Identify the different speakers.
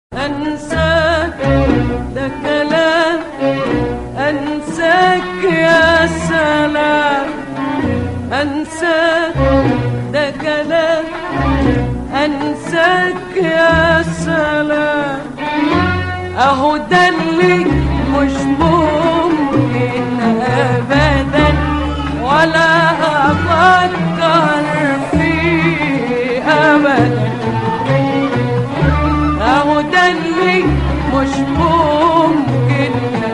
Speaker 1: أنساك ده كلام أنساك يا سلام أنساك ده كلام أنساك يا سلام أهو ده اللي مش ممكن أبدا ولا أفكر فيه أبدا أهو ده اللي مش ممكن